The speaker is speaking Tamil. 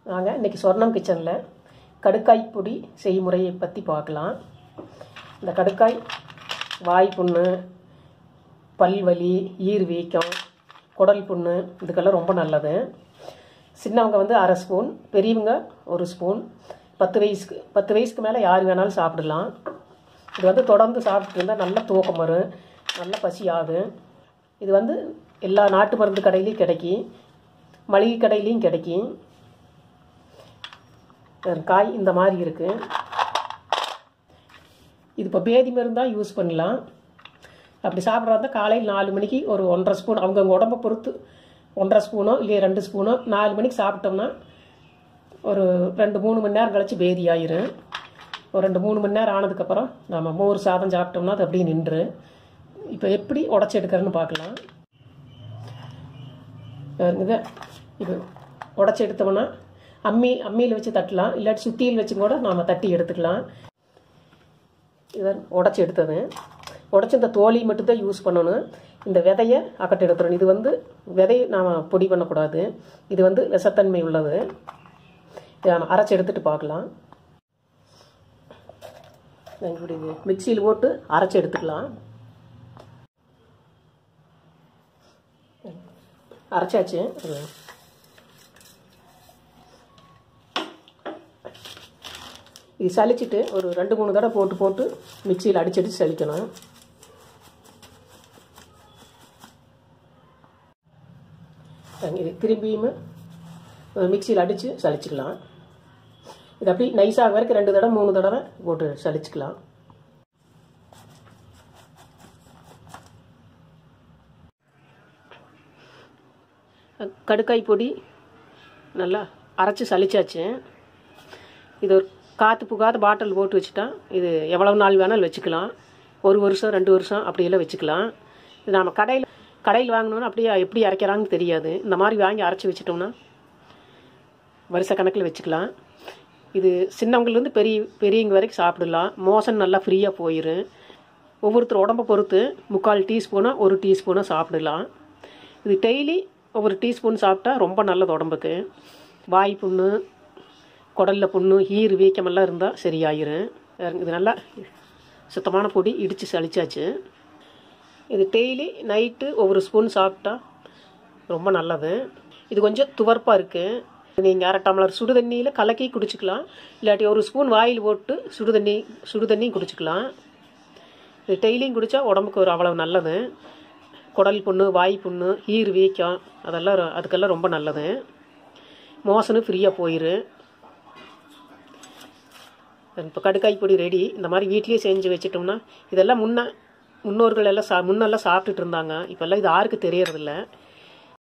நாங்கள் இன்றைக்கி சொர்ணம் கிச்சனில் கடுக்காய் பொடி செய்முறையை பற்றி பார்க்கலாம் இந்த கடுக்காய் வாய் புண்ணு பல்வலி ஈர் வீக்கம் குடல் புண்ணு இதுக்கெல்லாம் ரொம்ப நல்லது சின்னவங்க வந்து அரை ஸ்பூன் பெரியவங்க ஒரு ஸ்பூன் பத்து வயசுக்கு பத்து வயசுக்கு மேலே யார் வேணாலும் சாப்பிடலாம் இது வந்து தொடர்ந்து சாப்பிட்டு இருந்தால் நல்ல தூக்கம் வரும் நல்ல பசி ஆகும் இது வந்து எல்லா நாட்டு மருந்து கடையிலையும் கிடைக்கும் மளிகை கடையிலையும் கிடைக்கும் ஒரு காய் இந்த மாதிரி இருக்குது இது இப்போ பேதி மருந்து தான் யூஸ் பண்ணலாம் அப்படி சாப்பிட்றதா காலையில் நாலு மணிக்கு ஒரு ஒன்றரை ஸ்பூன் அவங்கவுங்க உடம்பை பொறுத்து ஒன்றரை ஸ்பூனோ இல்லை ரெண்டு ஸ்பூனோ நாலு மணிக்கு சாப்பிட்டோம்னா ஒரு ரெண்டு மூணு மணி நேரம் கழித்து பேதி ஆயிரும் ஒரு ரெண்டு மூணு மணி நேரம் ஆனதுக்கப்புறம் நம்ம மோர் சாதம் சாப்பிட்டோம்னா அது அப்படியே நின்று இப்போ எப்படி உடச்சி எடுக்கிறேன்னு பார்க்கலாம் இதை இப்போ உடச்சி எடுத்தோம்னா அம்மி அம்மியில் வச்சு தட்டலாம் இல்லாட்டி சுத்தியில் வச்சு கூட நாம் தட்டி எடுத்துக்கலாம் இதை உடச்சி எடுத்தது உடச்சி இந்த தோலி மட்டும்தான் யூஸ் பண்ணணும் இந்த விதையை அக்கட்டு எடுத்துடணும் இது வந்து விதையை நாம் பொடி பண்ணக்கூடாது இது வந்து விஷத்தன்மை உள்ளது இதை நாம் அரைச்சி எடுத்துகிட்டு பார்க்கலாம் இப்படி மிக்சியில் போட்டு அரைச்சி எடுத்துக்கலாம் அரைச்சாச்சு இது சலிச்சிட்டு ஒரு ரெண்டு மூணு தடவை போட்டு போட்டு மிக்சியில் அடிச்சடிச்சு சலிக்கணும் இது திரும்பியும் மிக்சியில் அடித்து சலிச்சுக்கலாம் இது அப்படி நைஸாக வரைக்கும் ரெண்டு தடவை மூணு தடவை போட்டு சலிச்சுக்கலாம் கடுக்காய் பொடி நல்லா அரைச்சி சலிச்சாச்சு இது ஒரு காற்று புகாத பாட்டில் போட்டு வச்சுட்டா இது எவ்வளவு நாள் வேணாலும் வச்சுக்கலாம் ஒரு வருஷம் ரெண்டு வருஷம் அப்படியெல்லாம் வச்சுக்கலாம் இது நம்ம கடையில் கடையில் வாங்கினோன்னா அப்படியே எப்படி அரைக்கிறாங்கன்னு தெரியாது இந்த மாதிரி வாங்கி அரைச்சி வச்சிட்டோம்னா வருஷ கணக்கில் வச்சுக்கலாம் இது சின்னவங்கலேருந்து பெரிய பெரியவங்க வரைக்கும் சாப்பிடலாம் மோசன் நல்லா ஃப்ரீயாக போயிடும் ஒவ்வொருத்தர் உடம்பை பொறுத்து முக்கால் டீஸ்பூனோ ஒரு டீஸ்பூனோ சாப்பிடலாம் இது டெய்லி ஒவ்வொரு டீஸ்பூன் சாப்பிட்டா ரொம்ப நல்லது உடம்புக்கு வாய் புண்ணு குடலில் புண்ணு ஈர் வீக்கமெல்லாம் இருந்தால் சரியாயிரும் இது நல்லா சுத்தமான பொடி இடித்து சளிச்சாச்சு இது டெய்லி நைட்டு ஒவ்வொரு ஸ்பூன் சாப்பிட்டா ரொம்ப நல்லது இது கொஞ்சம் துவர்ப்பாக இருக்குது நீங்கள் அரை டம்ளர் சுடு தண்ணியில் கலக்கி குடிச்சிக்கலாம் இல்லாட்டி ஒரு ஸ்பூன் வாயில் போட்டு சுடு தண்ணி சுடு தண்ணியும் குடிச்சிக்கலாம் இது டெய்லியும் குடித்தா உடம்புக்கு ஒரு அவ்வளவு நல்லது குடல் புண்ணு வாய் புண்ணு ஈர் வீக்கம் அதெல்லாம் அதுக்கெல்லாம் ரொம்ப நல்லது மோசனு ஃப்ரீயாக போயிரு இப்போ கடுக்காய் பொடி ரெடி இந்த மாதிரி வீட்லேயே செஞ்சு வச்சிட்டோம்னா இதெல்லாம் முன்ன முன்னோர்கள் எல்லாம் சா முன்னெல்லாம் சாப்பிட்டுட்டு இருந்தாங்க இப்போல்லாம் இது யாருக்கு தெரியறதில்ல